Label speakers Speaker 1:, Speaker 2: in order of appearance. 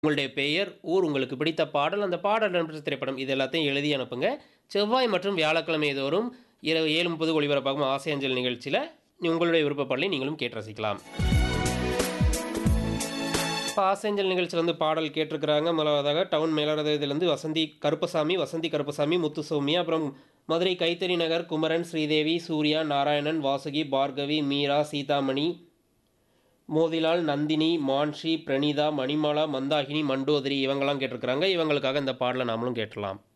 Speaker 1: உங்களுடைய பெயர், ஊர், உங்களுக்கு பிடித்த பாடல், அந்த பாடல் இடம்பெற்ற திரைப்படம் இது எல்லாத்தையும் எழுதி அனுப்புங்க. செவ்வாய் மற்றும் வியாழக்கிழமை தோறும் இரவு 7:30 ஒளிபரப்பாகும் ஆசை அஞ்சல் நிகழ்ச்சியில உங்களுடைய விருப்ப பாடலை நீங்களும் கேட்டு ரசிக்கலாம். இப்ப ஆசை அஞ்சல் நிகழ்ச்சியில வந்து பாடல் கேட்டிருக்கிறாங்க. முதலாவதாக டவுன் மேலரதத்திலிருந்து வசந்தி கருப்பசாமி, வசந்தி கருப்பசாமி, முத்து சௌமியா, அப்புறம் மதுரை கைத்தறி நகர் குமரன், ஸ்ரீதேவி, சூர்யா, நாராயணன், வாசுகி, பார்கவி, மீரா, சீதாமணி, மோதிலால், நந்தினி, மான்ஷி, பிரணீதா, மணிமாலா, மந்தாகினி, மண்டோதரி இவங்கெல்லாம் கேட்டிருக்கிறாங்க. இவங்களுக்காக இந்த பாடலை நாமளும் கேட்டுறலாம்.